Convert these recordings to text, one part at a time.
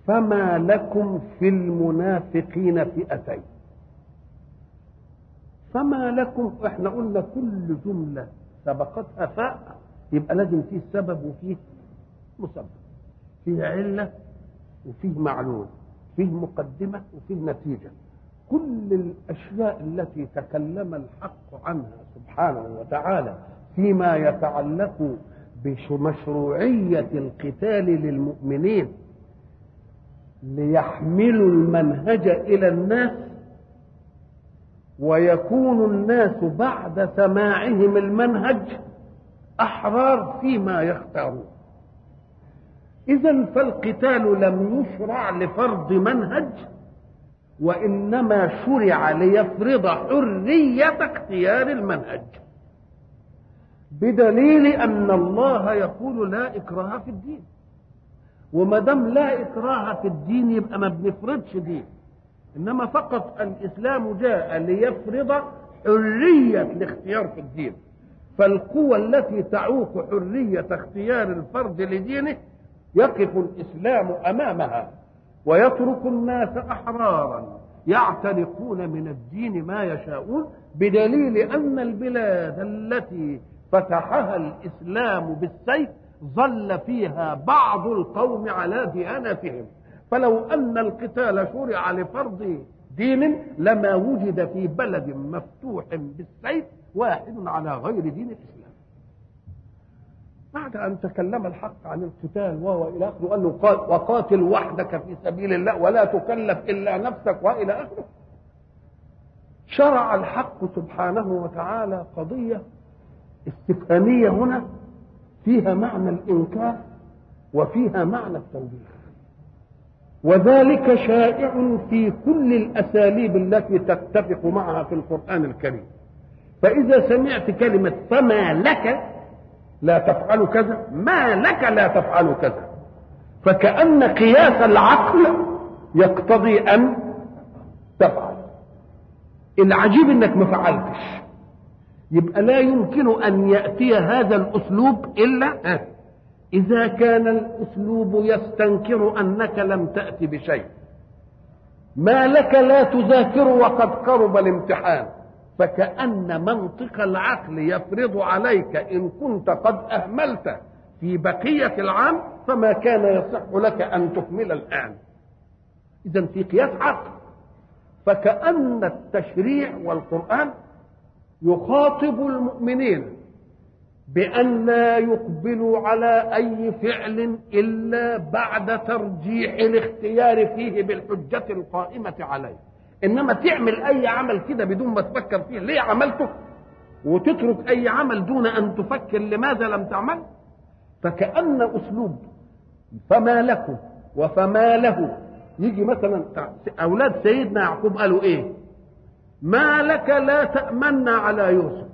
فما لكم في المنافقين فئتين فما لكم احنا قلنا كل جمله سبقتها فاء يبقى لازم فيه سبب وفيه مسبب فيه عله وفيه معلول فيه مقدمه وفيه نتيجه كل الاشياء التي تكلم الحق عنها سبحانه وتعالى فيما يتعلق بمشروعيه القتال للمؤمنين ليحملوا المنهج الى الناس ويكون الناس بعد سماعهم المنهج احرار فيما يختارون اذا فالقتال لم يشرع لفرض منهج وانما شرع ليفرض حريه اختيار المنهج بدليل ان الله يقول لا اكراه في الدين وما دام لا اكراه في الدين يبقى ما بنفرضش دين انما فقط الاسلام جاء ليفرض حريه الاختيار في الدين فالقوى التي تعوق حريه اختيار الفرد لدينه يقف الاسلام امامها ويترك الناس احرارا يعتنقون من الدين ما يشاءون بدليل ان البلاد التي فتحها الاسلام بالسيف ظل فيها بعض القوم على ديانتهم فلو ان القتال شرع لفرض دين لما وجد في بلد مفتوح بالسيف واحد على غير دين الاسلام بعد ان تكلم الحق عن القتال وهو الى اخره قال له وقاتل وحدك في سبيل الله ولا تكلف الا نفسك والى اخره شرع الحق سبحانه وتعالى قضيه استفهاميه هنا فيها معنى الانكار وفيها معنى التوبيخ وذلك شائع في كل الاساليب التي تتفق معها في القران الكريم فاذا سمعت كلمه فما لك لا تفعل كذا ما لك لا تفعل كذا فكأن قياس العقل يقتضي أن تفعل العجيب انك ما فعلتش يبقى لا يمكن ان ياتي هذا الاسلوب الا اذا كان الاسلوب يستنكر انك لم تات بشيء ما لك لا تذاكر وقد قرب الامتحان فكأن منطق العقل يفرض عليك إن كنت قد أهملت في بقية العام فما كان يصح لك أن تكمل الآن إذا في قياس عقل فكأن التشريع والقرآن يخاطب المؤمنين بأن لا يقبلوا على أي فعل إلا بعد ترجيح الاختيار فيه بالحجة القائمة عليه انما تعمل اي عمل كده بدون ما تفكر فيه ليه عملته وتترك اي عمل دون ان تفكر لماذا لم تعمل فكأن اسلوب فما لكم وفما له يجي مثلا اولاد سيدنا يعقوب قالوا ايه ما لك لا تأمنا على يوسف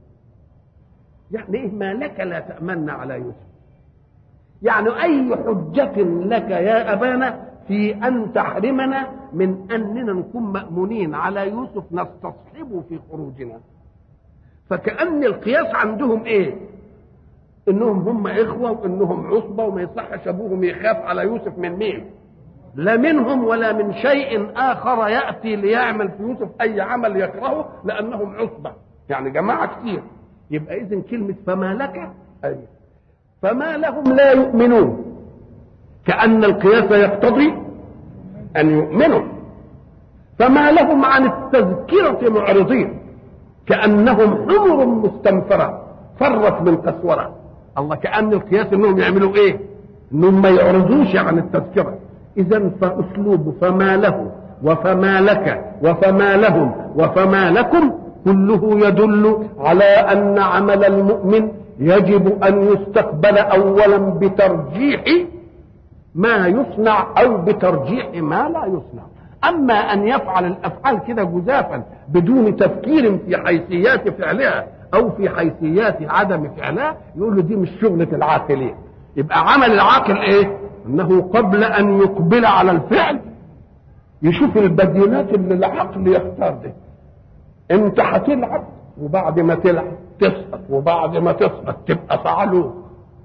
يعني ايه ما لك لا تأمنا على يوسف يعني اي حجة لك يا ابانا في ان تحرمنا من اننا نكون مامونين على يوسف نستصحبه في خروجنا فكأن القياس عندهم ايه انهم هم اخوة وانهم عصبة وما يصحش ابوهم يخاف على يوسف من مين لا منهم ولا من شيء اخر يأتي ليعمل في يوسف اي عمل يكرهه لانهم عصبة يعني جماعة كتير يبقى اذا كلمة فما لك أي فما لهم لا يؤمنون كأن القياس يقتضي أن يؤمنوا فما لهم عن التذكرة معرضين كأنهم حمر مستنفرة فرت من قسورة الله كأن القياس أنهم يعملوا إيه أنهم ما يعرضوش عن التذكرة إذا فأسلوب فما له وفما لك وفما لهم وفما لكم كله يدل على أن عمل المؤمن يجب أن يستقبل أولا بترجيح ما يصنع او بترجيح ما لا يصنع اما ان يفعل الافعال كده جزافا بدون تفكير في حيثيات فعلها او في حيثيات عدم فعلها يقول له دي مش شغلة العاقلين يبقى عمل العاقل ايه انه قبل ان يقبل على الفعل يشوف البدينات اللي العقل يختار دي انت هتلعب وبعد ما تلعب تسقط وبعد ما تسقط تبقى صعلوك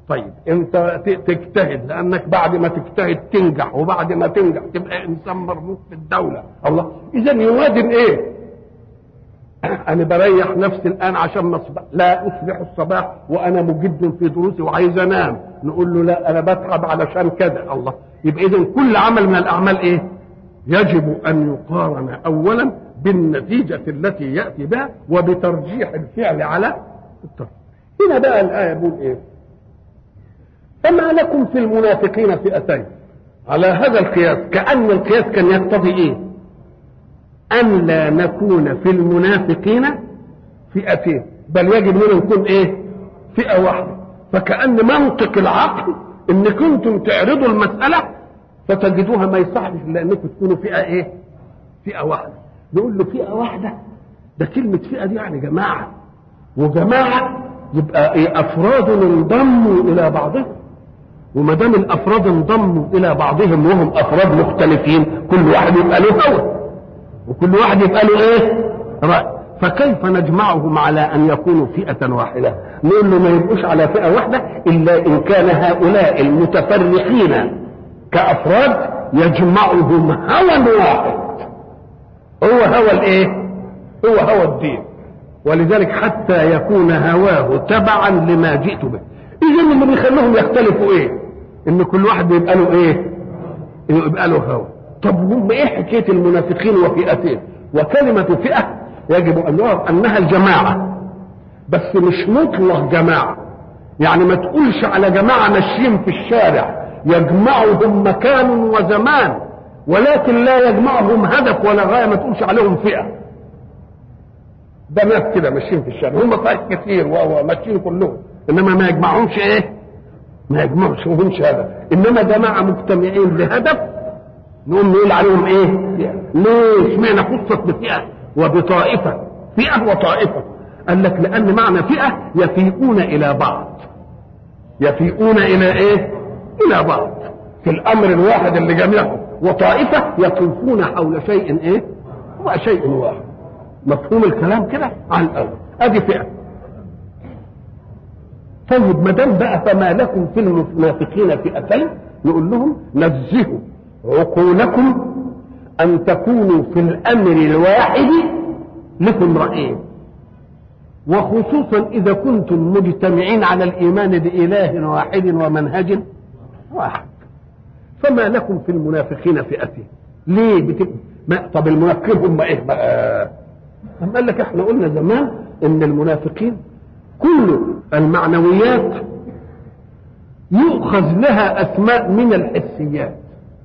طيب انت تجتهد لانك بعد ما تجتهد تنجح وبعد ما تنجح تبقى انسان مرموق في الدوله الله اذا يوازن ايه انا بريح نفسي الان عشان نصبح لا اصبح الصباح وانا مجد في دروسي وعايز انام نقول له لا انا بتعب علشان كذا الله يبقى اذا كل عمل من الاعمال ايه يجب ان يقارن اولا بالنتيجه التي ياتي بها وبترجيح الفعل على الترك هنا بقى الايه بيقول ايه فما لكم في المنافقين فئتين على هذا القياس كأن القياس كان يقتضي ايه أن لا نكون في المنافقين فئتين بل يجب أن نكون إيه فئة واحدة فكأن منطق العقل إن كنتم تعرضوا المسألة فتجدوها ما يصحش إلا أنكم تكونوا فئة إيه فئة واحدة نقول له فئة واحدة ده كلمة فئة دي يعني جماعة وجماعة يبقى إيه أفراد انضموا إلى بعضهم وما دام الأفراد انضموا إلى بعضهم وهم أفراد مختلفين كل واحد يبقى له هوى وكل واحد يبقى له ايه رأي فكيف نجمعهم على ان يكونوا فئة واحدة نقول له ما يبقوش على فئة واحدة الا ان كان هؤلاء المتفرقين كافراد يجمعهم هوى واحد هو هوى الايه هو هوى الدين ولذلك حتى يكون هواه تبعا لما جئت به اذا اللي بيخليهم يختلفوا ايه ان كل واحد بيبقى له ايه يبقى له هوى طب هم ايه حكايه المنافقين وفئتين وكلمه فئه يجب ان يعرف انها الجماعه بس مش مطلق جماعه يعني ما تقولش على جماعه ماشيين في الشارع يجمعهم مكان وزمان ولكن لا يجمعهم هدف ولا غايه ما تقولش عليهم فئه ده ناس كده ماشيين في الشارع هم صحيح كتير وماشيين كلهم انما ما يجمعهمش ايه ما يجمعهمش هدف انما جماعه مجتمعين لهدف نقوم نقول عليهم ايه ليه اشمعنى خصت بفئه وبطائفه فئه وطائفه قال لك لان معنى فئه يفيئون الى بعض يفيئون الى ايه الى بعض في الامر الواحد اللي جميعهم وطائفه يطوفون حول شيء ايه هو شيء واحد مفهوم الكلام كده على الاول ادي فئه طيب ما دام بقى فما لكم في المنافقين فئتين نقول لهم نزهوا عقولكم أن تكونوا في الأمر الواحد لكم رأيين وخصوصا إذا كنتم مجتمعين على الإيمان بإله واحد ومنهج واحد فما لكم في المنافقين فئتين ليه بتب... ما... طب المنافقين هم ايه بقى أم قال لك احنا قلنا زمان ان المنافقين كل المعنويات يؤخذ لها اسماء من الحسيات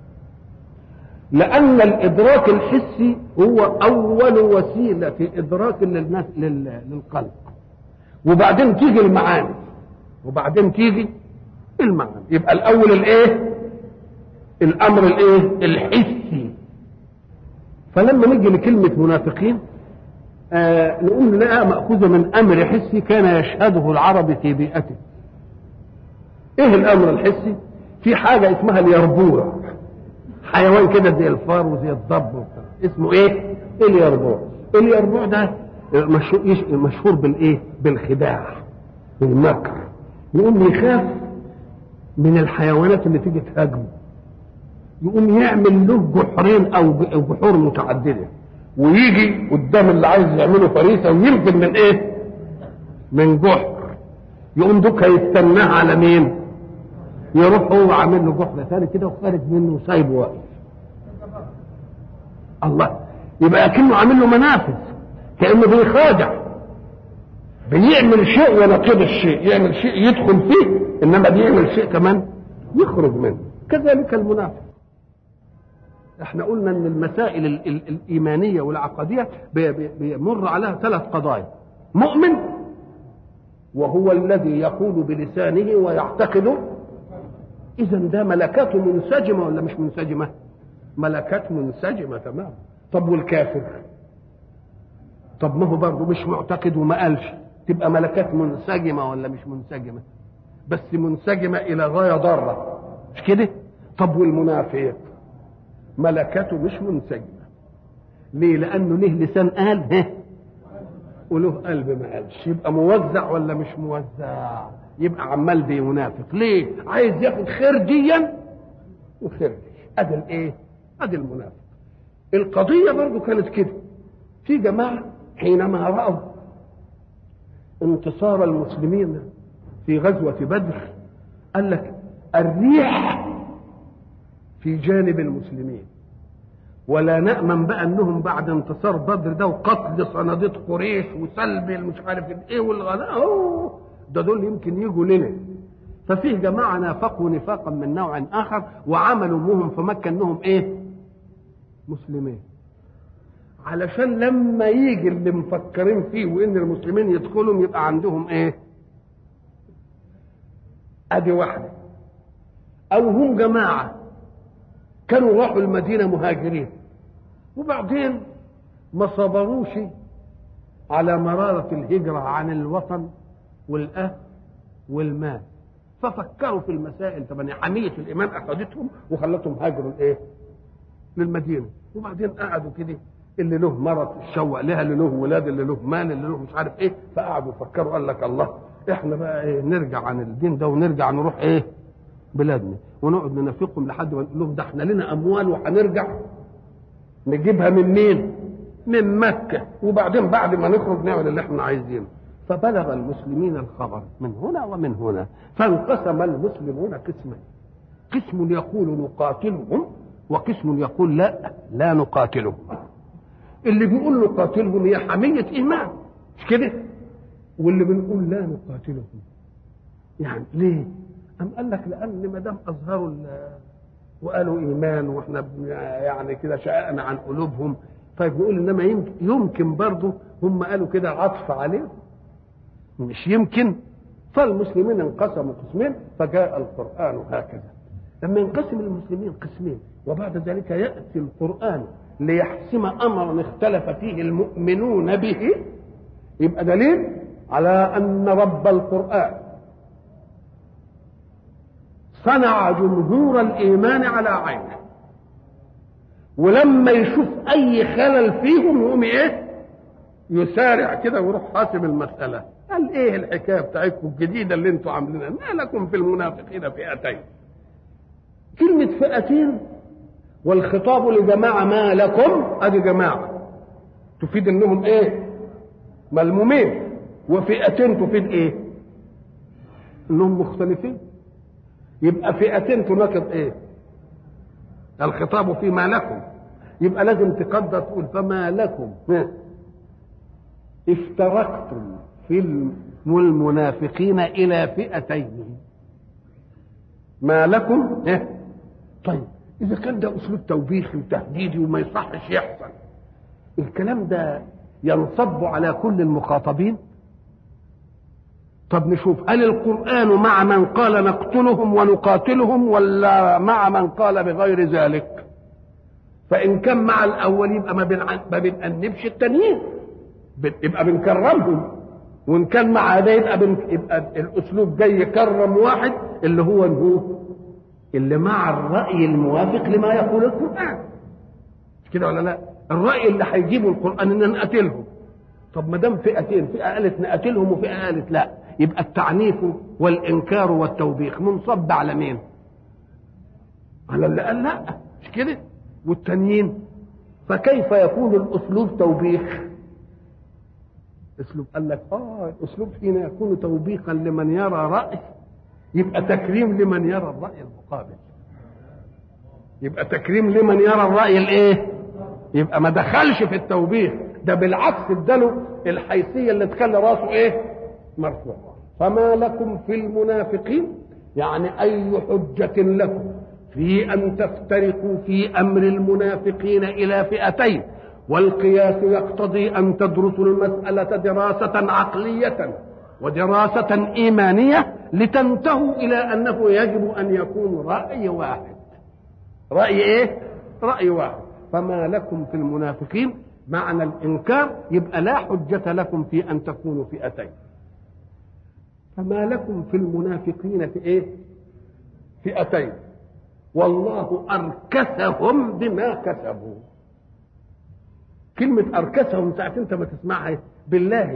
لأن الإدراك الحسي هو أول وسيلة في إدراك للناس للقلب وبعدين تيجي المعاني وبعدين تيجي المعنى يبقى الأول الإيه؟ الأمر الإيه؟ الحسي فلما نيجي لكلمة منافقين آه نقول نلاقيها مأخوذة من أمر حسي كان يشهده العرب في بيئته إيه الأمر الحسي؟ في حاجة اسمها اليربوع حيوان كده زي الفار وزي الضب وبتاع اسمه ايه اليربوع اليربوع ده مشهور مشهور بالايه بالخداع بالمكر يقوم يخاف من الحيوانات اللي تيجي تهاجمه يقوم يعمل له جحرين او جحور متعدده ويجي قدام اللي عايز يعمله فريسه وينزل من ايه من جحر يقوم دوك هيستناه على مين يروح هو عامل له جحر ثاني كده وخارج منه وسايبه واقف الله يبقى اكنه عامل له منافذ كانه بيخادع بيعمل شيء ونقيض الشيء يعمل شيء يدخل فيه انما بيعمل شيء كمان يخرج منه كذلك المنافق احنا قلنا ان المسائل ال ال الايمانيه والعقديه بيمر عليها ثلاث قضايا مؤمن وهو الذي يقول بلسانه ويعتقد اذا ده ملكاته منسجمه ولا مش منسجمه ملكات منسجمه تمام طب والكافر طب ما هو برضه مش معتقد وما قالش تبقى ملكات منسجمه ولا مش منسجمه بس منسجمه الى غايه ضاره مش كده طب والمنافق ملكاته مش منسجمه ليه لانه له لسان قال ها وله قلب ما قالش يبقى موزع ولا مش موزع يبقى عمال بينافق ليه عايز ياخد خير ديا وخير دي ادي الايه ادي المنافق القضيه برضو كانت كده في جماعه حينما راوا انتصار المسلمين في غزوه بدر قال لك الريح في جانب المسلمين ولا نأمن بقى انهم بعد انتصار بدر ده وقتل صناديد قريش وسلب مش عارف ايه والغلاء أوه ده دول يمكن يجوا لنا ففيه جماعة نافقوا نفاقا من نوع آخر وعملوا مهم في مكة انهم ايه مسلمين علشان لما يجي اللي مفكرين فيه وان المسلمين يدخلوا يبقى عندهم ايه ادي واحدة او هم جماعة كانوا راحوا المدينة مهاجرين وبعدين ما صبروش على مرارة الهجرة عن الوطن والأهل والمال ففكروا في المسائل طبعا حمية الإيمان أخذتهم وخلتهم هاجروا الإيه؟ للمدينة وبعدين قعدوا كده اللي له مرض الشوق لها اللي له ولاد اللي له مال اللي له مش عارف ايه فقعدوا فكروا قال لك الله احنا بقى ايه نرجع عن الدين ده ونرجع نروح ايه بلادنا ونقعد ننافقهم لحد ما نقول لهم ده احنا لنا اموال وهنرجع نجيبها من مين؟ من مكة وبعدين بعد ما نخرج نعمل اللي احنا عايزينه فبلغ المسلمين الخبر من هنا ومن هنا فانقسم المسلمون قسمين قسم يقول نقاتلهم وقسم يقول لا لا نقاتلهم اللي بيقول نقاتلهم هي حمية إيمان مش كده واللي بنقول لا نقاتلهم يعني ليه أم قال لك لأن ما دام أظهروا وقالوا إيمان وإحنا يعني كده شققنا عن قلوبهم طيب نقول إنما يمكن, يمكن برضه هم قالوا كده عطف عليهم مش يمكن فالمسلمين انقسموا قسمين فجاء القرآن هكذا لما ينقسم المسلمين قسمين وبعد ذلك يأتي القرآن ليحسم أمرا اختلف فيه المؤمنون به يبقى دليل على أن رب القرآن صنع جمهور الإيمان على عينه ولما يشوف أي خلل فيهم يقوم إيه يسارع كده ويروح حاسم المسألة قال ايه الحكايه بتاعتكم الجديده اللي انتوا عاملينها ما لكم في المنافقين فئتين كلمه فئتين والخطاب لجماعه ما لكم ادي جماعه تفيد انهم ايه ملمومين وفئتين تفيد ايه انهم مختلفين يبقى فئتين تناقض ايه الخطاب فيما لكم يبقى لازم تقدر تقول فما لكم افترقتم في المنافقين الى فئتين ما لكم إيه؟ طيب اذا كان ده اسلوب توبيخي وتهديدي وما يصحش يحصل الكلام ده ينصب على كل المخاطبين طب نشوف هل القرآن مع من قال نقتلهم ونقاتلهم ولا مع من قال بغير ذلك فإن كان مع الأول يبقى ما بنأنبش التانيين يبقى بنكرمهم وان كان مع ده يبقى, بن... يبقى الاسلوب جاي يكرم واحد اللي هو هو اللي مع الراي الموافق لما يقول القران مش كده ولا لا الراي اللي هيجيبه القران ان نقتلهم طب ما دام فئتين فئه قالت نقتلهم وفئه قالت لا يبقى التعنيف والانكار والتوبيخ منصب على مين على اللي قال لا مش كده والتانيين فكيف يكون الاسلوب توبيخ اسلوب قال لك اه الاسلوب حين يكون توبيخا لمن يرى راي يبقى تكريم لمن يرى الراي المقابل يبقى تكريم لمن يرى الراي الايه يبقى ما دخلش في التوبيخ ده بالعكس اداله الحيثيه اللي تخلي راسه ايه مرفوع فما لكم في المنافقين يعني اي حجه لكم في ان تفترقوا في امر المنافقين الى فئتين والقياس يقتضي ان تدرسوا المساله دراسه عقليه ودراسه ايمانيه لتنتهوا الى انه يجب ان يكون راي واحد راي ايه راي واحد فما لكم في المنافقين معنى الانكار يبقى لا حجه لكم في ان تكونوا فئتين فما لكم في المنافقين في ايه فئتين والله اركسهم بما كسبوا كلمة أركسهم ساعة أنت ما تسمعها بالله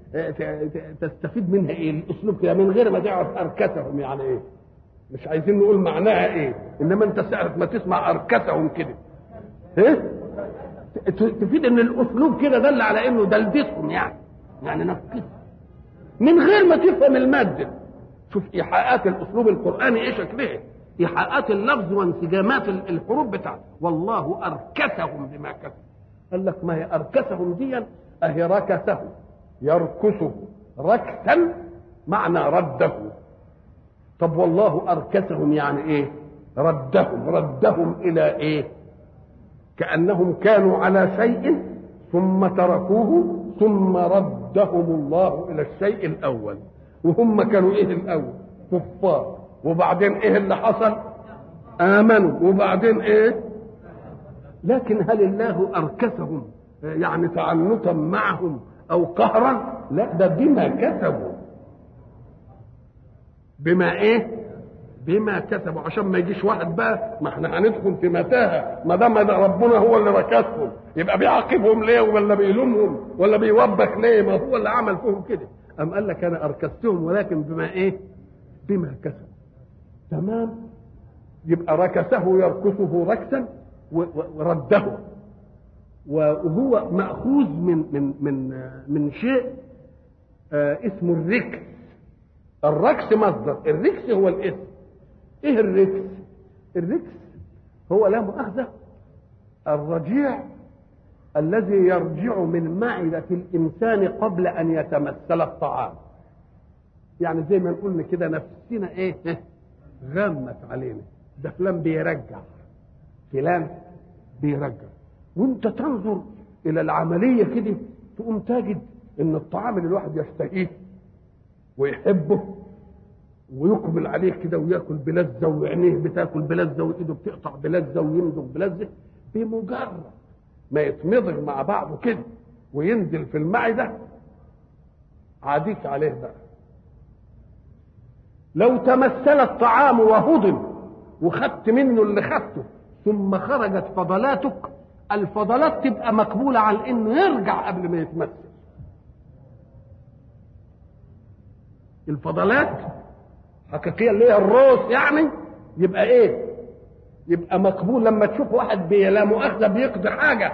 تستفيد منها ايه الاسلوب كده من غير ما تعرف اركسهم يعني ايه مش عايزين نقول معناها ايه انما انت ساعه ما تسمع اركسهم كده ايه تفيد ان الاسلوب كده دل على انه دلدسهم يعني يعني نفسهم من غير ما تفهم الماده شوف ايحاءات الاسلوب القراني ايه شكلها ايحاءات اللفظ وانسجامات الحروف بتاعته والله اركسهم بما كسبوا قال لك ما هي اركسهم دي اهي ركسه يركسه ركسا معنى رده طب والله اركسهم يعني ايه ردهم ردهم الى ايه كانهم كانوا على شيء ثم تركوه ثم ردهم الله الى الشيء الاول وهم كانوا ايه الاول كفار وبعدين ايه اللي حصل امنوا وبعدين ايه لكن هل الله اركسهم يعني تعنتا معهم او قهرا لا ده بما كسبوا بما ايه بما كسبوا عشان ما يجيش واحد بقى ما احنا هندخل في متاهه ما دام ربنا هو اللي ركسهم يبقى بيعاقبهم ليه ولا بيلومهم ولا بيوبخ ليه ما هو اللي عمل فيهم كده أم قال لك أنا أركستهم ولكن بما إيه؟ بما كسب تمام يبقى ركسه يركسه ركسا ورده وهو مأخوذ من من من من شيء آه اسمه الركس الركس مصدر الركس هو الاسم ايه الركس الركس هو لا مؤاخذة الرجيع الذي يرجع من معدة الإنسان قبل أن يتمثل الطعام يعني زي ما نقول كده نفسنا إيه غمت علينا ده فلان بيرجع فلان بيرجع وانت تنظر الى العمليه كده تقوم تجد ان الطعام اللي الواحد يشتهيه ويحبه ويقبل عليه كده وياكل بلذه وعينيه بتاكل بلذه وايده بتقطع بلذه ويمضغ بلذه بمجرد ما يتمضغ مع بعضه كده وينزل في المعده عاديك عليه بقى لو تمثل الطعام وهضم وخدت منه اللي خدته ثم خرجت فضلاتك الفضلات تبقى مقبولة على انه يرجع قبل ما يتمثل الفضلات حقيقية اللي هي الروس يعني يبقى ايه يبقى مقبول لما تشوف واحد بي لا مؤاخذة بيقضي حاجة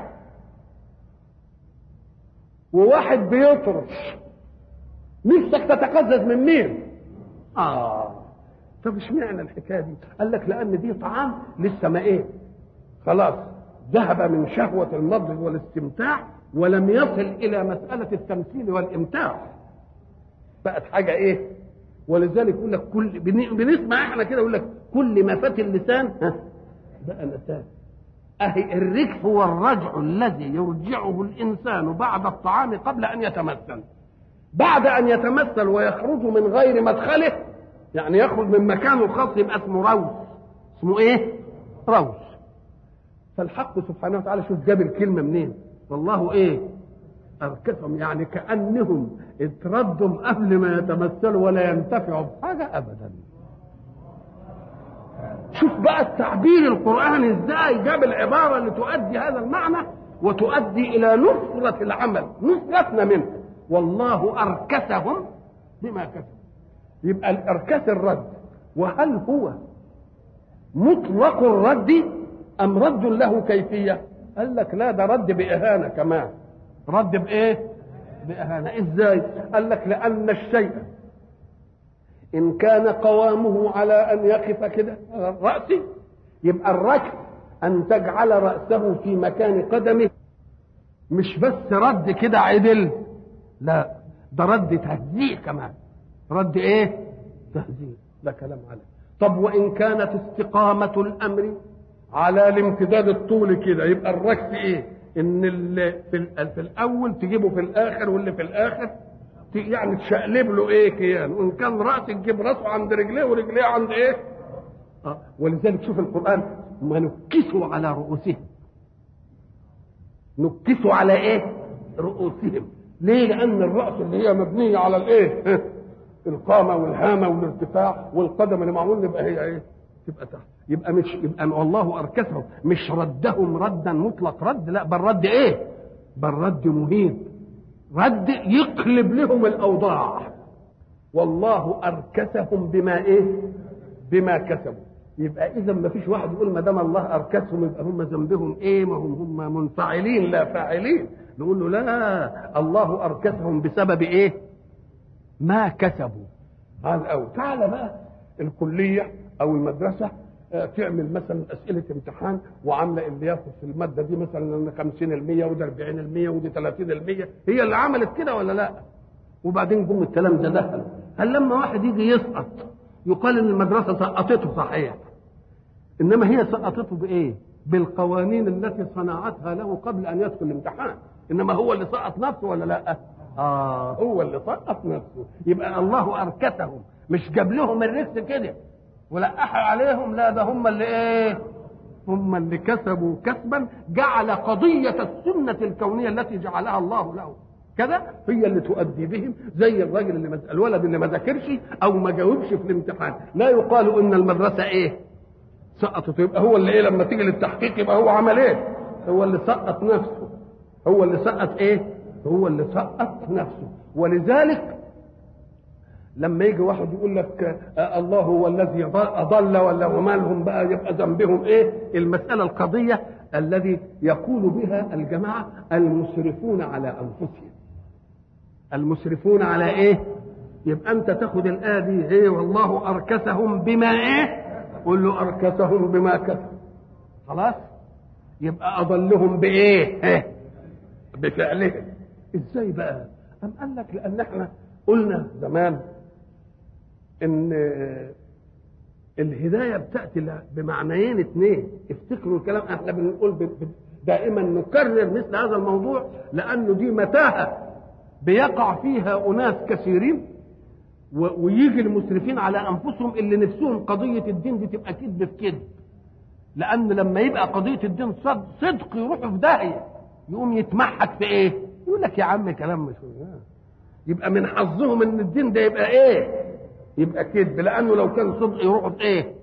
وواحد بيطرش نفسك تتقزز من مين اه طب اشمعنى الحكايه دي قال لك لان دي طعام لسه ما ايه خلاص ذهب من شهوة المضغ والاستمتاع ولم يصل إلى مسألة التمثيل والإمتاع بقت حاجة إيه ولذلك يقول لك كل بنسمع احنا كده يقول لك كل ما فات اللسان ها بقى لسان أهي الرجح هو الرجع الذي يرجعه الإنسان بعد الطعام قبل أن يتمثل بعد أن يتمثل ويخرج من غير مدخله يعني يخرج من مكانه الخاص يبقى اسمه روس اسمه ايه روس فالحق سبحانه وتعالى شوف جاب الكلمه منين والله ايه اركسهم يعني كانهم اتردوا قبل ما يتمثلوا ولا ينتفعوا بحاجه ابدا شوف بقى التعبير القراني ازاي جاب العباره اللي تؤدي هذا المعنى وتؤدي الى نصره العمل نصرتنا منه والله اركسهم بما كسبوا يبقى الاركاس الرد وهل هو مطلق الرد ام رد له كيفيه قال لك لا ده رد باهانه كمان رد بايه باهانه ازاي قال لك لان الشيء ان كان قوامه على ان يقف كده راسي يبقى الركب ان تجعل راسه في مكان قدمه مش بس رد كده عدل لا ده رد تهزيء كمان رد ايه تهزيء ده كلام عليه طب وان كانت استقامه الامر على الامتداد الطولي كده يبقى الركس ايه ان اللي في, في الاول تجيبه في الاخر واللي في الاخر يعني تشقلب له ايه كيان وان كان راس تجيب راسه عند رجليه ورجليه عند ايه آه. ولذلك شوف القران ما نكسوا على رؤوسهم نكسوا على ايه رؤوسهم ليه لان الراس اللي هي مبنيه على الايه القامه والهامه والارتفاع والقدم اللي معمول يبقى هي ايه تبقى تحت يبقى مش يبقى والله اركسهم مش ردهم ردا مطلق رد لا بل رد ايه بل رد مهين رد يقلب لهم الاوضاع والله اركسهم بما ايه بما كسبوا يبقى اذا ما فيش واحد يقول ما دام الله اركسهم يبقى هم ذنبهم ايه ما هم هم منفعلين لا فاعلين نقول له لا الله اركسهم بسبب ايه ما كسبوا هذا الاول تعالى بقى الكليه او المدرسه تعمل مثلا اسئله امتحان وعامله اللي ياخد في الماده دي مثلا 50% وده 40% ودي 30% هي اللي عملت كده ولا لا؟ وبعدين جم الكلام ده دخل هل لما واحد يجي يسقط يقال ان المدرسه سقطته صحيح انما هي سقطته بايه؟ بالقوانين التي صنعتها له قبل ان يدخل الامتحان انما هو اللي سقط نفسه ولا لا؟ اه هو اللي سقط نفسه يبقى الله اركسهم مش جاب لهم الرزق كده ولقح عليهم لا ده هم اللي ايه هم اللي كسبوا كسبا جعل قضية السنة الكونية التي جعلها الله له كده هي اللي تؤدي بهم زي الراجل اللي مز... الولد اللي ما ذاكرش او ما جاوبش في الامتحان لا يقال ان المدرسه ايه سقطت يبقى هو اللي ايه لما تيجي للتحقيق يبقى هو عمل ايه هو اللي سقط نفسه هو اللي سقط ايه هو اللي سقط نفسه ولذلك لما يجي واحد يقول لك آه الله هو الذي اضل ولا ومالهم بقى يبقى ذنبهم ايه المساله القضيه الذي يقول بها الجماعه المسرفون على انفسهم المسرفون على ايه يبقى انت تاخد الايه دي ايه والله اركسهم بما ايه قول له اركسهم بما كسبوا خلاص يبقى اضلهم بايه ايه بفعلهم ازاي بقى ام قال لك لان احنا قلنا زمان ان الهدايه بتاتي بمعنيين اثنين افتكروا الكلام احنا بنقول دائما نكرر مثل هذا الموضوع لانه دي متاهه بيقع فيها اناس كثيرين ويجي المسرفين على انفسهم اللي نفسهم قضيه الدين دي تبقى كذب في كذب لان لما يبقى قضيه الدين صدق, صدق يروحوا في داهيه يقوم يتمحك في ايه يقول لك يا عم كلام مش يبقى من حظهم ان الدين ده يبقى ايه يبقى كذب لانه لو كان صدق يروحوا في ايه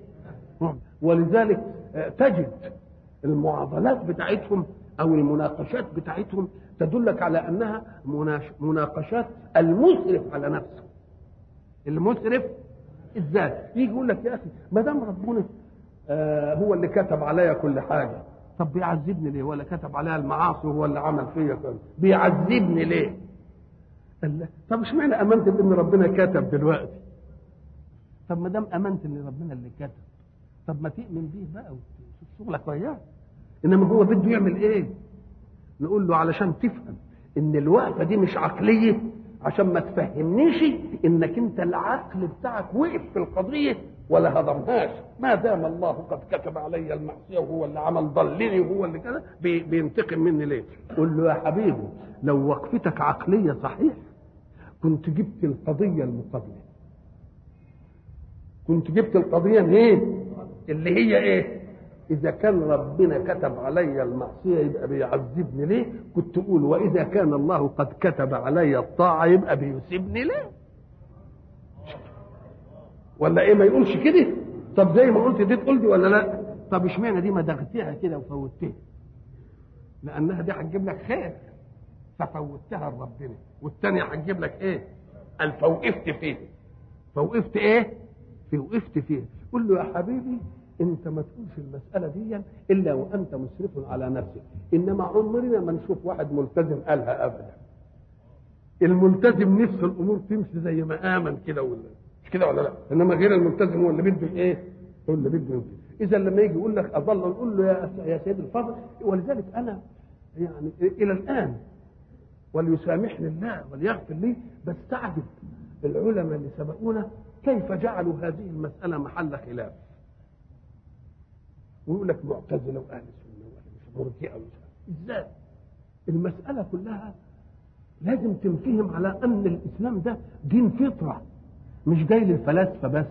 ولذلك تجد المعضلات بتاعتهم او المناقشات بتاعتهم تدلك على انها مناقشات المسرف على نفسه المسرف ازاي يجي يقول لك يا اخي ما دام ربنا آه هو اللي كتب عليا كل حاجه طب بيعذبني ليه ولا كتب عليا المعاصي وهو اللي عمل فيا كده بيعذبني ليه قال طب اشمعنى امنت بان ربنا كتب دلوقتي طب ما دام امنت ان ربنا اللي كتب طب ما تؤمن بيه بقى وتشوف شغلك وياه انما هو بده يعمل ايه نقول له علشان تفهم ان الوقفه دي مش عقليه عشان ما تفهمنيش انك انت العقل بتاعك وقف في القضيه ولا هضمهاش ما دام الله قد كتب علي المعصيه وهو اللي عمل ضلني وهو اللي كده بينتقم مني ليه قول له يا حبيبي لو وقفتك عقليه صحيح كنت جبت القضيه المقابله كنت جبت القضيه ايه اللي هي ايه اذا كان ربنا كتب علي المعصيه يبقى بيعذبني ليه كنت اقول واذا كان الله قد كتب علي الطاعه يبقى بيسيبني ليه ولا ايه ما يقولش كده طب زي ما قلت دي تقول دي ولا لا طب اشمعنى دي ما دغتيها كده وفوتتها لانها دي هتجيب لك خير ففوتها لربنا والثانيه هتجيب لك ايه قال فوقفت فيه فوقفت ايه في وقفت فيه قول له يا حبيبي انت ما تقولش المساله دي الا وانت مسرف على نفسك انما عمرنا ما نشوف واحد ملتزم قالها ابدا الملتزم نفسه الامور تمشي زي ما امن كده ولا مش كده ولا لا انما غير الملتزم هو اللي بده ايه هو اللي بده يمكن اذا لما يجي يقول لك اضل نقول له يا يا سيد الفاضل ولذلك انا يعني الى الان وليسامحني الله وليغفر لي بستعجب العلماء اللي سبقونا كيف جعلوا هذه المساله محل خلاف ويقول لك معتزله واهل السنه واهل مش مرجئه ازاي؟ المساله كلها لازم تنفهم على ان الاسلام ده دين فطره مش جاي للفلاسفه بس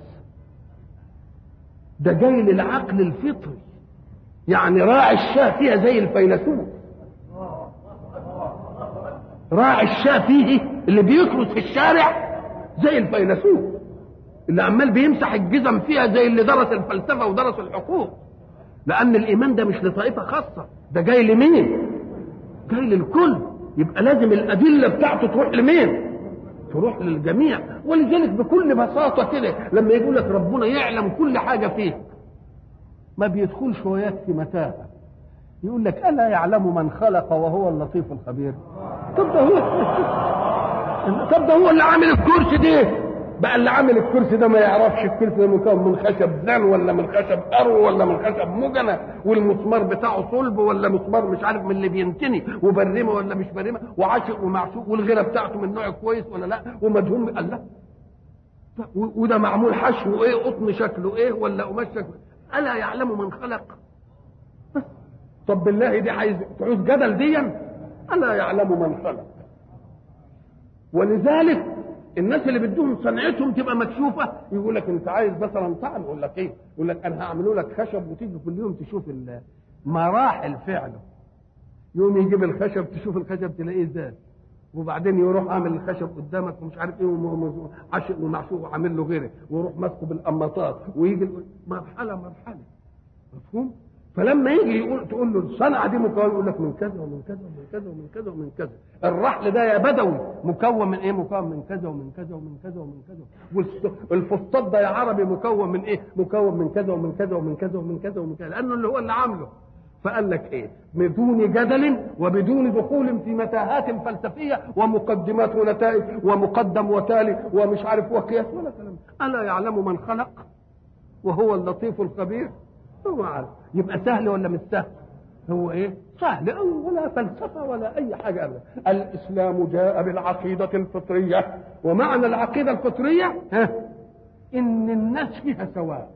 ده جاي للعقل الفطري يعني راعي الشاه فيها زي الفيلسوف راعي الشاه فيه اللي بيكرس في الشارع زي الفيلسوف اللي عمال بيمسح الجزم فيها زي اللي درس الفلسفه ودرس الحقوق لان الايمان ده مش لطائفه خاصه ده جاي لمين جاي للكل يبقى لازم الادله بتاعته تروح لمين تروح للجميع ولذلك بكل بساطه كده لما يقول لك ربنا يعلم كل حاجه فيه ما بيدخلش ويكفي متاهه يقول لك الا يعلم من خلق وهو اللطيف الخبير طب ده هو طب ده هو اللي عامل الكرسي ده بقى اللي عامل الكرسي ده ما يعرفش الكرسي ده مكون من خشب نان ولا من خشب ارو ولا من خشب مجنة والمسمار بتاعه صلب ولا مسمار مش عارف من اللي بينتني وبرمه ولا مش برمه وعاشق ومعشوق والغيره بتاعته من نوع كويس ولا لا ومدهون قال لا وده معمول حشو ايه قطن شكله ايه ولا قماش شكله الا يعلم من خلق طب بالله دي عايز تعوز جدل ديا الا يعلم من خلق ولذلك الناس اللي بدهم صنعتهم تبقى مكشوفه يقول لك انت عايز مثلا طعم يقول لك ايه؟ يقول لك انا هعمله لك خشب وتيجي كل يوم تشوف مراحل فعله يوم يجيب الخشب تشوف الخشب تلاقيه زاد وبعدين يروح عامل الخشب قدامك ومش عارف ايه عاشق ومعشوق وعامل له غيره ويروح ماسكه بالقماطات ويجي مرحله مرحله مفهوم؟ فلما يجي يقول تقول له الصنعه دي مكون يقول لك من كذا ومن كذا ومن كذا ومن كذا ومن كذا الرحل ده يا بدوي مكون من ايه مكون من كذا ومن كذا ومن كذا ومن كذا والفسطاط ده يا عربي مكون من ايه مكون من كذا ومن كذا ومن كذا ومن كذا ومن كذا لانه اللي هو اللي عامله فقال لك ايه بدون جدل وبدون دخول في متاهات فلسفيه ومقدمات ونتائج ومقدم وتالي ومش عارف وقياس ولا كلام الا يعلم من خلق وهو اللطيف الخبير هو عارف يبقى سهل ولا مش سهل هو ايه سهل أو ولا فلسفة ولا أي حاجة أبدا الإسلام جاء بالعقيدة الفطرية ومعنى العقيدة الفطرية ها إن الناس فيها سواء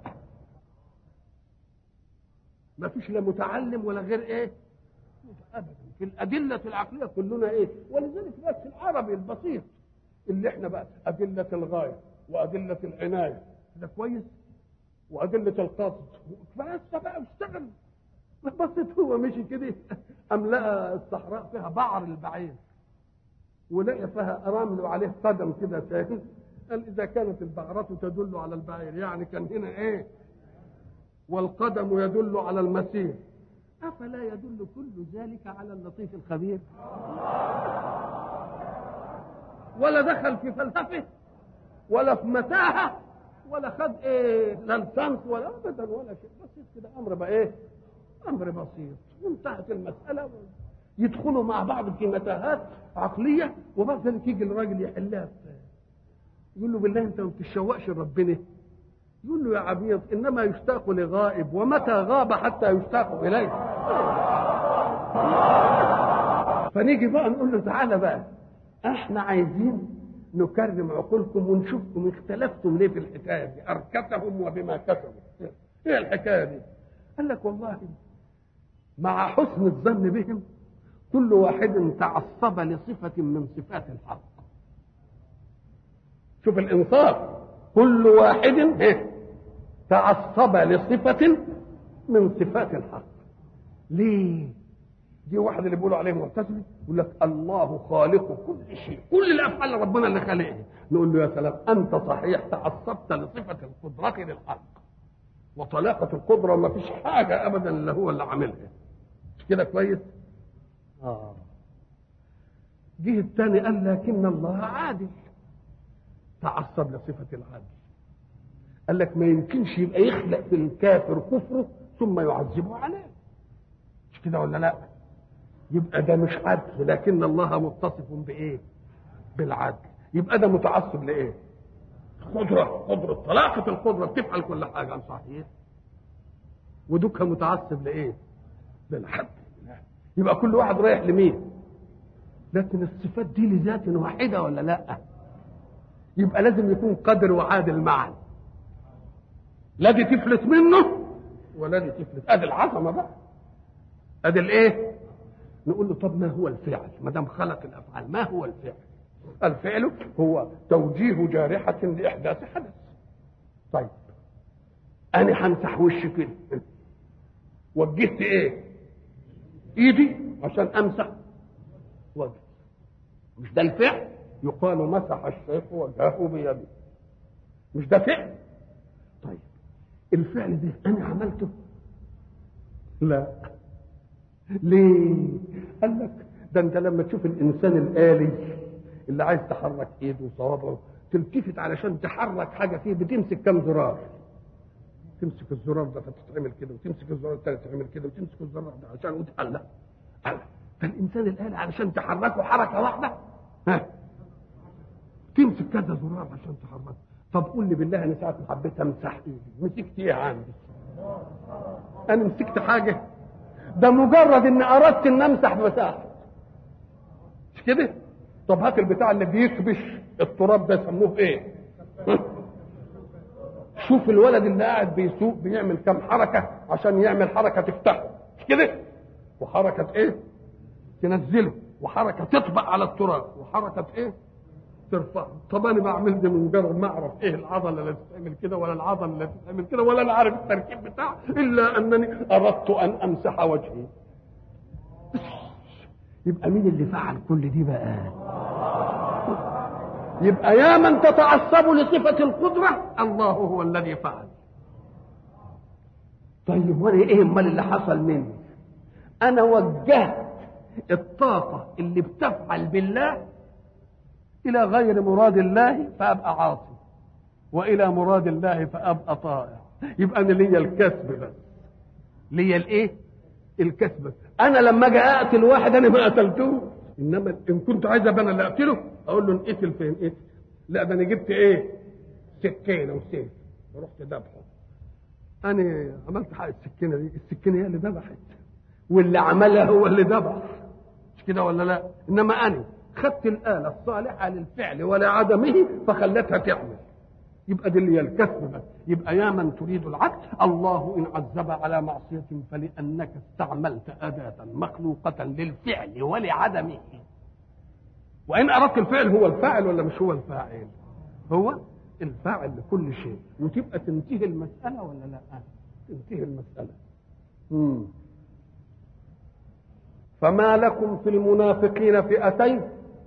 ما فيش لا متعلم ولا غير ايه ابدا في الادله العقليه كلنا ايه ولذلك بس العربي البسيط اللي احنا بقى ادله الغايه وادله العنايه ده كويس وأدلة القصد بس بقى اشتغل بسيط هو مشي كده أم لقى الصحراء فيها بعر البعير ولقى فيها رمل وعليه قدم كده تاني قال إذا كانت البعرة تدل على البعير يعني كان هنا إيه والقدم يدل على المسير أفلا يدل كل ذلك على اللطيف الخبير ولا دخل في فلسفه ولا في متاهه ولا خد ايه لا لسانس ولا ابدا ولا شيء بسيط كده امر بقى ايه امر بسيط وانتهت المساله يدخلوا مع بعض في متاهات عقليه وبعد ذلك يجي الراجل يحلها يقول له بالله انت ما بتشوقش لربنا يقول له يا عبيط انما يشتاق لغائب ومتى غاب حتى يشتاق اليه فنيجي بقى نقول له تعالى بقى احنا عايزين نكرم عقولكم ونشوفكم اختلفتم ليه في الحكايه دي اركتهم وبما كسبوا ايه الحكايه دي قال لك والله مع حسن الظن بهم كل واحد تعصب لصفة من صفات الحق شوف الإنصاف كل واحد تعصب لصفة من صفات الحق ليه دي واحد اللي بيقولوا عليه معتزلي يقول لك الله خالق كل شيء كل الافعال ربنا اللي خالقها نقول له يا سلام انت صحيح تعصبت لصفه القدره للحق وطلاقه القدره ما فيش حاجه ابدا الا هو اللي عاملها مش كده كويس اه جه الثاني قال لكن الله عادل تعصب لصفه العدل قال لك ما يمكنش يبقى يخلق في الكافر كفره ثم يعذبه عليه مش كده ولا لا يبقى ده مش عدل لكن الله متصف بايه بالعدل يبقى ده متعصب لايه قدرة قدرة طلاقة القدرة بتفعل كل حاجة صحيح ودك متعصب لايه بالعدل يبقى كل واحد رايح لمين لكن الصفات دي لذات واحدة ولا لا يبقى لازم يكون قدر وعادل معا لا دي تفلت منه ولا دي تفلت ادي العظمه بقى ادي الايه نقول له طب ما هو الفعل ما دام خلق الافعال ما هو الفعل الفعل هو توجيه جارحة لإحداث حدث طيب أنا همسح وشي كده وجهت إيه؟ إيدي عشان أمسح وجهي مش ده الفعل؟ يقال مسح الشيخ وجهه بيده مش ده فعل؟ طيب الفعل ده أنا عملته؟ لا ليه؟ قال لك ده انت لما تشوف الانسان الالي اللي عايز تحرك ايده وصوابعه تلتفت علشان تحرك حاجه فيه بتمسك كام زرار تمسك الزرار ده تتعمل كده وتمسك الزرار الثاني تتعمل كده وتمسك الزرار ده عشان وتقلق قلق فالانسان الالي علشان تحركه حركه واحده ها تمسك كذا زرار عشان تحركه طب قول لي بالله انا ساعه ما حبيت امسح ايدي مسكت ايه عندي انا مسكت حاجه ده مجرد ان اردت ان امسح مساحه مش كده طب هات البتاع اللي بيكبش التراب ده يسموه ايه شوف الولد اللي قاعد بيسوق بيعمل كم حركه عشان يعمل حركه تفتحه مش كده وحركه ايه تنزله وحركه تطبق على التراب وحركه ايه ترفعه طب انا بعمل دي من مجرد ما اعرف ايه العضله اللي بتتعمل كده ولا العضله اللي بتتعمل كده ولا انا عارف التركيب بتاعها الا انني اردت ان امسح وجهي يبقى مين اللي فعل كل دي بقى يبقى يا من تتعصب لصفة القدرة الله هو الذي فعل طيب وانا ايه امال اللي حصل مني انا وجهت الطاقة اللي بتفعل بالله الى غير مراد الله فابقى عاصي والى مراد الله فابقى طائع يبقى انا ليا الكسب بس ليا الايه الكسب انا لما اجي اقتل واحد انا ما قتلتوش انما ان كنت عايز ابقى انا اللي اقتله اقول له انقتل فين اقتل لا ده انا جبت ايه سكينه وسيف ورحت ذبحه انا عملت حق السكينه دي السكينه هي اللي ذبحت واللي عملها هو اللي ذبح مش كده ولا لا انما انا خدت الاله الصالحه للفعل ولعدمه فخلتها تعمل يبقى دي اللي هي الكسب بس يبقى يا من تريد العدل الله ان عذب على معصيه فلانك استعملت اداه مخلوقه للفعل ولعدمه وان اردت الفعل هو الفاعل ولا مش هو الفاعل هو الفاعل لكل شيء وتبقى تنتهي المساله ولا لا تنتهي المساله مم. فما لكم في المنافقين فئتين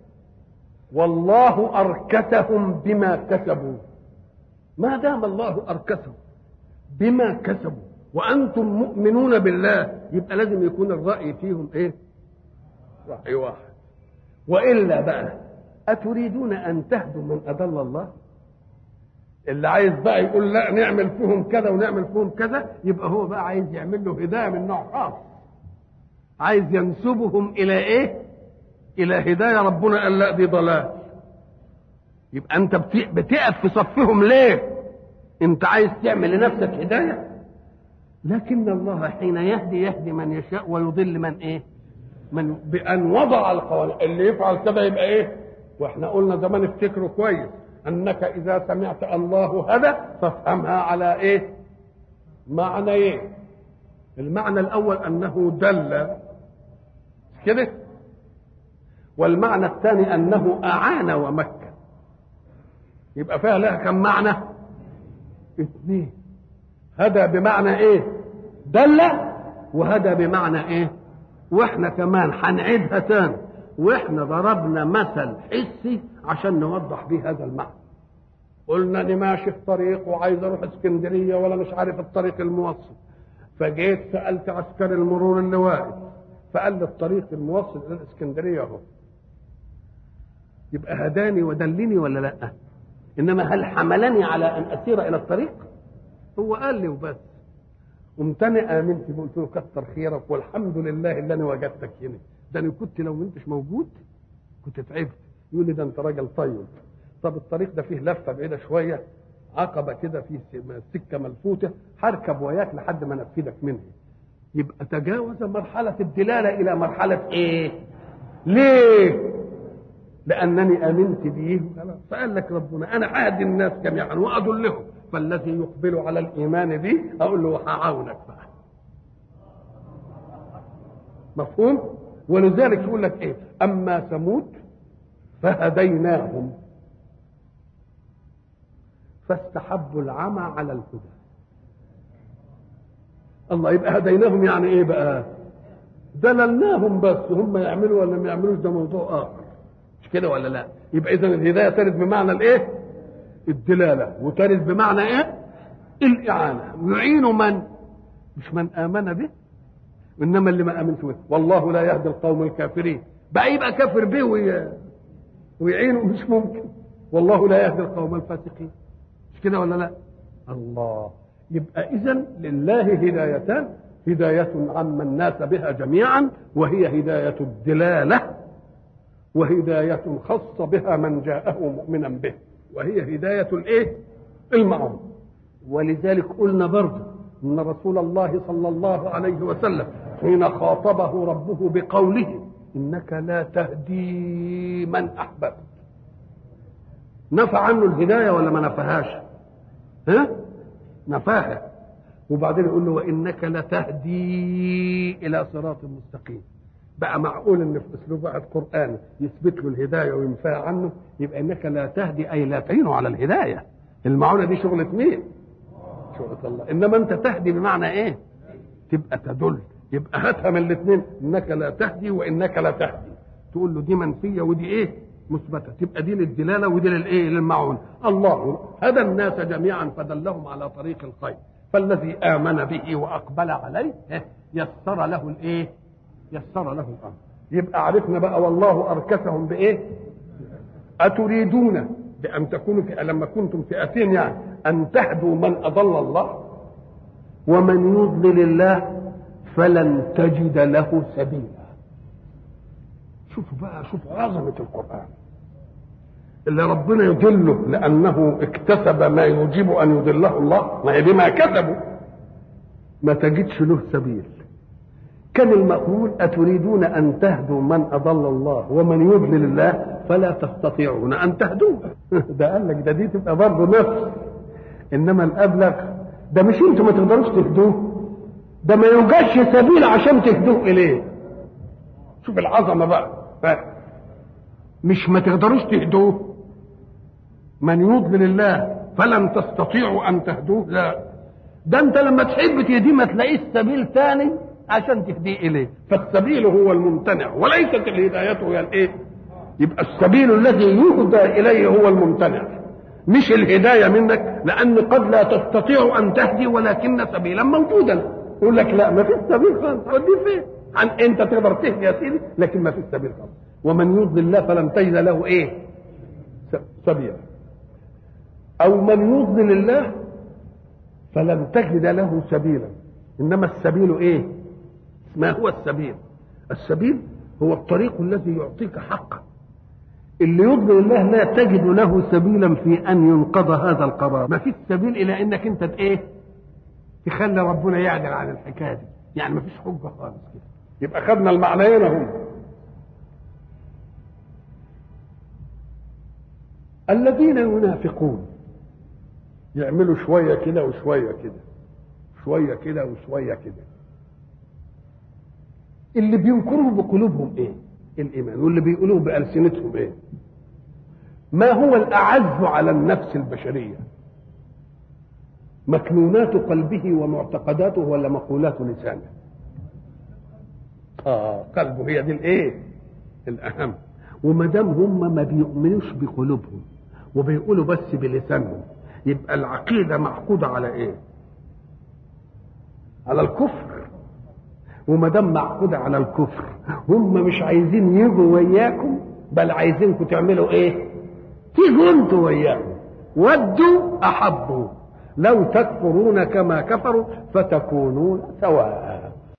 والله اركسهم بما كسبوا ما دام الله اركسهم بما كسبوا وانتم مؤمنون بالله يبقى لازم يكون الراي فيهم ايه راي واحد والا بقى اتريدون ان تهدوا من اضل الله اللي عايز بقى يقول لا نعمل فيهم كذا ونعمل فيهم كذا يبقى هو بقى عايز يعمل له هدايه من نوع خاص عايز ينسبهم الى ايه الى هدايه ربنا قال لا دي ضلال يبقى انت بتقف في صفهم ليه انت عايز تعمل لنفسك هدايه لكن الله حين يهدي يهدي من يشاء ويضل من ايه من بان وضع القوانين اللي يفعل كده يبقى ايه واحنا قلنا زمان افتكروا كويس انك اذا سمعت الله هدى فافهمها على ايه معنى ايه المعنى الاول انه دل كده والمعنى الثاني انه اعان ومكن يبقى فيها لها كم معنى اثنين هدى بمعنى ايه دل وهدى بمعنى ايه واحنا كمان هنعيدها تاني واحنا ضربنا مثل حسي عشان نوضح بيه هذا المعنى قلنا اني ماشي في طريق وعايز اروح اسكندريه ولا مش عارف الطريق الموصل فجيت سالت عسكري المرور اللي واقف فقال لي الطريق الموصل الى الاسكندريه اهو يبقى هداني ودلني ولا لا انما هل حملني على ان اسير الى الطريق هو قال لي وبس قمت انا امنت قلت له كتر خيرك والحمد لله اللي انا وجدتك هنا ده انا كنت لو ما انتش موجود كنت تعبت يقول لي ده انت راجل طيب طب الطريق ده فيه لفه بعيده شويه عقبه كده فيه سكه ملفوته هركب وياك لحد ما انفذك منها يبقى تجاوز مرحله الدلاله الى مرحله ايه ليه لانني امنت به فقال لك ربنا انا اهدي الناس جميعا وادلهم فالذي يقبل على الايمان بي اقول له هعاونك بقى مفهوم ولذلك يقول لك ايه اما ثمود فهديناهم فاستحبوا العمى على الهدى الله يبقى هديناهم يعني ايه بقى دللناهم بس هم يعملوا ولا ما يعملوش ده موضوع اخر مش كده ولا لا يبقى اذا الهدايه ترد بمعنى الايه الدلاله وترد بمعنى ايه الاعانه يعين من مش من امن به انما اللي ما امنش به والله لا يهدي القوم الكافرين بقى يبقى كافر به وي... ويعينه مش ممكن والله لا يهدي القوم الفاسقين مش كده ولا لا الله يبقى اذا لله هدايتان هداية عم الناس بها جميعا وهي هداية الدلالة وهداية خاصة بها من جاءه مؤمنا به وهي هداية الايه المعون ولذلك قلنا برضه ان رسول الله صلى الله عليه وسلم حين خاطبه ربه بقوله انك لا تهدي من احببت نفى عنه الهدايه ولا ما نفهاش ها نفاها وبعدين يقول له وانك لتهدي الى صراط مستقيم بقى معقول ان في اسلوب واحد قران يثبت له الهدايه وينفى عنه يبقى انك لا تهدي اي لا تعين على الهدايه المعونه دي شغله مين شغله الله انما انت تهدي بمعنى ايه تبقى تدل يبقى هاتها من الاثنين انك لا تهدي وانك لا تهدي تقول له دي منفيه ودي ايه مثبته تبقى دي للدلاله ودي للايه للمعون الله هدى الناس جميعا فدلهم على طريق الخير فالذي امن به واقبل عليه يسر له الايه يسر له الامر يبقى عرفنا بقى والله اركسهم بايه اتريدون بان تكونوا في لما كنتم فئتين يعني ان تهدوا من اضل الله ومن يضلل الله فلن تجد له سبيلا شوفوا بقى شوفوا عظمة القرآن اللي ربنا يضله لأنه اكتسب ما يوجب أن يضله الله ما هي بما كسبوا ما تجدش له سبيل كان المقول أتريدون أن تهدوا من أضل الله ومن يضلل الله فلا تستطيعون أن تهدوه ده قال لك ده دي تبقى برضه نفس إنما الأبلغ ده مش أنتوا ما تقدروش تهدوه ده ما يوجدش سبيل عشان تهدوه إليه شوف العظمة بقى مش ما تقدروش تهدوه من يضلل الله فلن تستطيعوا ان تهدوه لا ده انت لما تحب تهديه ما تلاقيش سبيل تاني عشان تهديه اليه فالسبيل هو الممتنع وليست الهدايه هي الايه يبقى السبيل الذي يهدى اليه هو الممتنع مش الهدايه منك لان قد لا تستطيع ان تهدي ولكن سبيلا موجودا يقول لك لا ما فيش سبيل خالص ودي فين عن انت تقدر تهدي يا سيدي لكن ما فيش سبيل خالص ومن يضل الله فلن تجد له ايه سبيلا او من يضلل الله فلن تجد له سبيلا انما السبيل ايه ما هو السبيل السبيل هو الطريق الذي يعطيك حقا اللي يضلل الله لا تجد له سبيلا في ان ينقض هذا القرار ما فيش سبيل الى انك انت ايه تخلي ربنا يعدل عن الحكايه دي يعني ما فيش حجه خالص كده يبقى خدنا المعنيين هم الذين ينافقون يعملوا شويه كده وشويه كده شويه كده وشويه كده اللي بينكروا بقلوبهم ايه الايمان واللي بيقولوه بالسنتهم ايه ما هو الاعز على النفس البشريه مكنونات قلبه ومعتقداته ولا مقولات لسانه اه قلبه هي دي الايه الاهم وما دام هم ما بيؤمنوش بقلوبهم وبيقولوا بس بلسانهم يبقى العقيده معقوده على ايه على الكفر وما دام معقوده على الكفر هم مش عايزين يجوا وياكم بل عايزينكم تعملوا ايه تيجوا انتوا وياهم ودوا احبوا لو تكفرون كما كفروا فتكونون سواء